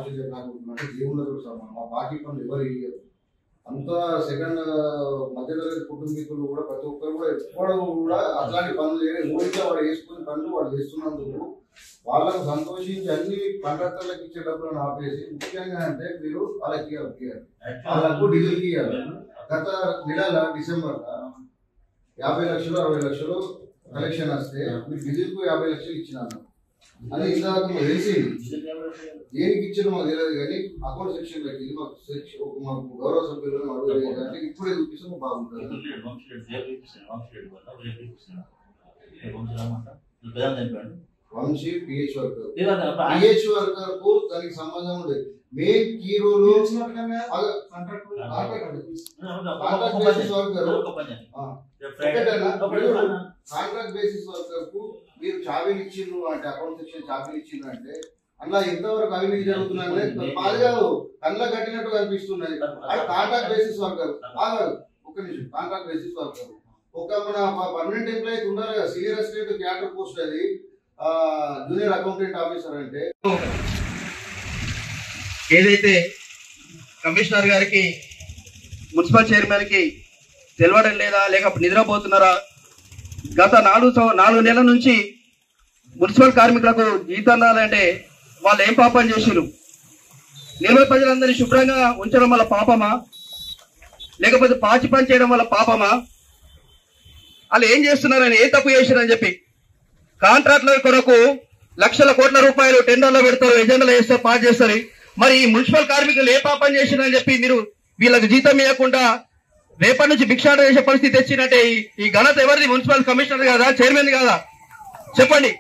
పారిశుద్ధ్య కార్మికులు అంటే దేవుళ్ళతో సమానం ఆ బాకీ పనులు ఎవరు ఇయ్యరు అంతా సెకండ్ మధ్యతరగతి కుటుంబీకులు కూడా ప్రతి ఒక్కరు కూడా ఎప్పుడు కూడా అట్లాంటి పనులు చేయలేదు ఊరికే వాడు వేసుకునే పనులు వాడు చేస్తున్నందుకు వాళ్ళకు సంతోషించి అన్ని కాంట్రాక్టర్లకు ఇచ్చే డబ్బులను ఆపేసి ముఖ్యంగా అంటే మీరు వాళ్ళకి ఇవ్వాలి వాళ్ళకు డీజిల్కి ఇవ్వాలి గత నెల డిసెంబర్ యాభై లక్షలు అరవై లక్షలు కలెక్షన్ వస్తే మీరు డీజిల్ కు యాభై లక్షలు ఇచ్చినాను అది ఇందాక మాకు తెలిసింది దేనికి ఇచ్చిన మాకు తెలియదు కానీ అకౌంట్ సెక్షన్ లోకి వెళ్ళి మాకు సెక్షన్ ఒక మాకు గౌరవ సభ్యులను అడగలేదు అంటే ఇప్పుడే చూపిస్తే మాకు బాగుంటుంది Vamshi P H worker P H worker కు దానికి సంబంధం ఉండేది main key role contract basis worker contract basis worker కు మీరు చాబీలు ఇచ్చిండ్రు అంటే అకౌంట్ సెక్షన్ చాబీలు ఇచ్చిండ్రు అంటే అందులో ఎంతవరకు అవినీతి జరుగుతుందంటే మాది కాదు కళ్ళ కట్టినట్టు కనిపిస్తున్నది అది కాంట్రాక్ట్ బేసిస్ వర్కర్ ఆగదు ఒక నిమిషం కాంట్రాక్ట్ బేసిస్ వర్కర్ ఒక మన పర్మనెంట్ ఎంప్లాయీ ఉన్నారు కదా సీనియర్ అసిస్టెంట్ క్యాడర్ పోస్ట్ అది జూనియర్ అకౌంటెంట్ ఆఫీసర్ అంటే ఏదైతే కమిషనర్ గారికి మున్సిపల్ చైర్మన్ కి తెలవడం లేదా లేక నిద్రపోతున్నారా గత నాలుగు సంవ- నాలుగు నెలల నుంచి మున్సిపల్ కార్మికులకు జీతం రాలంటే వాళ్ళు ఏం పాపం చేసిరు నిర్మల ప్రజలందరినీ శుభ్రంగా ఉంచడం వల్ల పాపమా లేకపోతే పాచి పని చేయడం వల్ల పాపమా వాళ్ళు ఏం చేస్తున్నారని ఏ తప్పు చేసిరని చెప్పి కాంట్రాక్టుల కొరకు లక్షల కోట్ల రూపాయలు టెండర్లో పెడతారు ఎజెండాలో వేస్తారు పాస్ చేస్తారు మరి ఈ మున్సిపల్ కార్మికులు ఏ పాపం చేసిరని చెప్పి మీరు వీళ్ళకి జీతం ఇవ్వకుండా రేపటి నుంచి భిక్షాట చేసే పరిస్థితి తెచ్చినట్టే ఈ- ఈ ఘనత ఎవరిది మున్సిపల్ కమిషనర్ కాదా చైర్మన్ కాదా చెప్పండి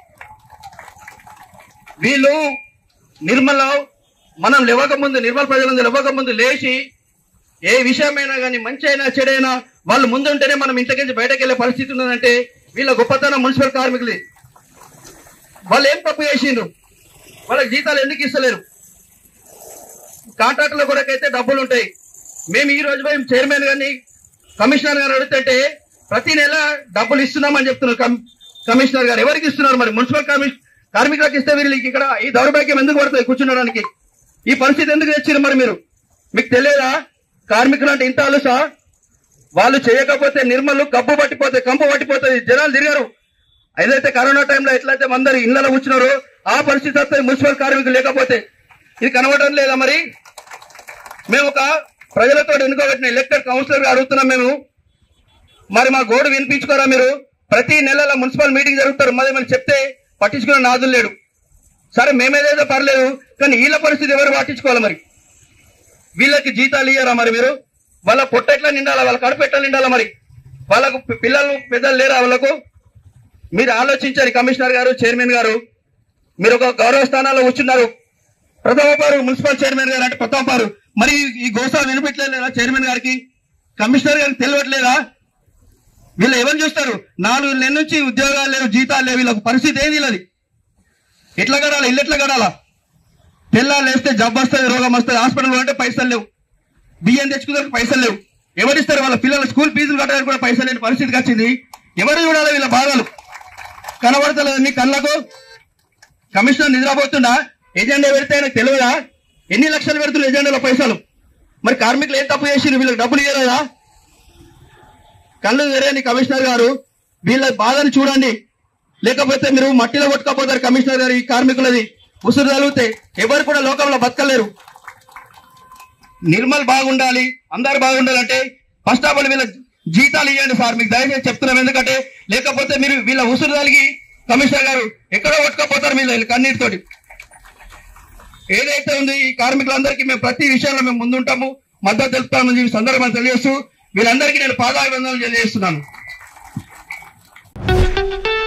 వీళ్ళు నిర్మల మనం లేవక ముందు నిర్మల ప్రజలందరూ లేవక ముందు లేచి ఏ విషయమైనా కానీ మంచి అయినా చెడైనా వాళ్ళు ముందుంటేనే మనం ఇంతకించి బయటకు వెళ్ళే పరిస్థితి ఉన్నదంటే వీళ్ళ గొప్పతనం మున్సిపల్ కార్మికులు వాళ్ళు ఏం తప్పు చేసిండ్రు వాళ్ళకి జీతాలు ఎందుకు ఇస్తలేరు కాంట్రాక్టుల కొరకైతే డబ్బులు ఉంటాయి మేము ఈ రోజు పోయి చైర్మన్ గారిని కమిషనర్ గారు అడుగుతుంటే ప్రతి నెల డబ్బులు ఇస్తున్నామని చెప్తున్నారు కమ్- కమిషనర్ గారు ఎవరికి ఇస్తున్నారు మరి మున్సిపల్ కమిషన్ కార్మికులకు ఇస్తే వీళ్ళకి ఇక్కడ ఈ దౌర్భాగ్యం ఎందుకు పడుతుంది కూర్చునడానికి ఈ పరిస్థితి ఎందుకు తెచ్చారు మరి మీరు మీకు తెలియదా కార్మికులు అంటే ఇంత అలుసా వాళ్ళు చేయకపోతే నిర్మలు కబ్బు పట్టిపోతే కంపు పట్టిపోతుంది జనాలు తిరిగారు ఏదైతే కరోనా టైంలో ఎట్లయితే అందరు ఇళ్లలో కూర్చున్నారో ఆ పరిస్థితి వస్తుంది మున్సిపల్ కార్మికులు లేకపోతే ఇది కనబడడం లేదా మరి మేము ఒక ప్రజలతో ఎన్నుకోబెట్టిన ఎలక్టెడ్ కౌన్సిలర్ అడుగుతున్నాం మేము మరి మా గోడు వినిపించుకోరా మీరు ప్రతి నెలలో మున్సిపల్ మీటింగ్ జరుగుతారు మరి మనం చెప్తే పట్టించుకునే నాదులు లేడు సరే మేమేదేదో పర్లేదు కానీ వీళ్ళ పరిస్థితి ఎవరు పట్టించుకోవాలి మరి వీళ్ళకి జీతాలు ఇయ్యారా మరి మీరు వాళ్ళ పొట్టెట్లా నిండాలా వాళ్ళ కడుపు ఎట్లా నిండాలా మరి వాళ్ళకు పి- పిల్లలు పెద్దలు లేరా వాళ్ళకు మీరు ఆలోచించాలి కమిషనర్ గారు చైర్మన్ గారు మీరు ఒక గౌరవ స్థానాల్లో కూర్చున్నారు ప్రథమపారు మున్సిపల్ చైర్మన్ గారు అంటే ప్రథమపారు మరి ఈ గోసా వినిపించలేదా చైర్మన్ గారికి కమిషనర్ గారికి తెలియట్లేదా వీళ్ళు ఎవరు చూస్తారు నాలుగు నెలల నుంచి ఉద్యోగాలు లేవు జీతాలు లేవు వీళ్ళకి పరిస్థితి ఏది వీళ్ళది ఎట్లా గడాలా ఇల్లు ఎట్లా గడాలా పిల్లలు వేస్తే జబ్బు వస్తుంది రోగం వస్తుంది హాస్పిటల్ అంటే పైసలు లేవు బియ్యం తెచ్చుకునే పైసలు లేవు ఎవరిస్తారు వాళ్ళ పిల్లల స్కూల్ ఫీజులు కట్టడానికి కూడా పైసలు లేని పరిస్థితికి వచ్చింది ఎవరు చూడాలి వీళ్ళ బాధలు కనబడతలేదు మీ కళ్ళకు కమిషనర్ నిద్రపోతుండా ఎజెండా పెడితే ఆయనకు తెలియదా ఎన్ని లక్షలు పెడుతున్నారు ఎజెండాలో పైసలు మరి కార్మికులు ఏం తప్పు చేసి వీళ్ళకి డబ్బులు ఇవ్వలేదా కళ్ళు తెరని కమిషనర్ గారు వీళ్ళ బాధను చూడండి లేకపోతే మీరు మట్టిలో కొట్టుకపోతారు కమిషనర్ గారు ఈ కార్మికులది ఉసురు తగిలితే ఎవరు కూడా లోకంలో బతకలేరు నిర్మల్ బాగుండాలి అందరు బాగుండాలంటే ఫస్ట్ ఆఫ్ ఆల్ వీళ్ళ జీతాలు ఇవ్వండి సార్ మీకు దయచేసి చెప్తున్నాం ఎందుకంటే లేకపోతే మీరు వీళ్ళ ఉసురు తలిగి కమిషనర్ గారు ఎక్కడో కొట్టుకపోతారు మీరు కన్నీటితోటి ఏదైతే ఉంది ఈ కార్మికులందరికీ మేము ప్రతి విషయంలో మేము ముందుంటాము మద్దతు తెలుపుతామని చెప్పి సందర్భంగా తెలియజేస్తూ వీళ్ళందరికీ నేను పాదాభివందనలు తెలియజేస్తున్నాను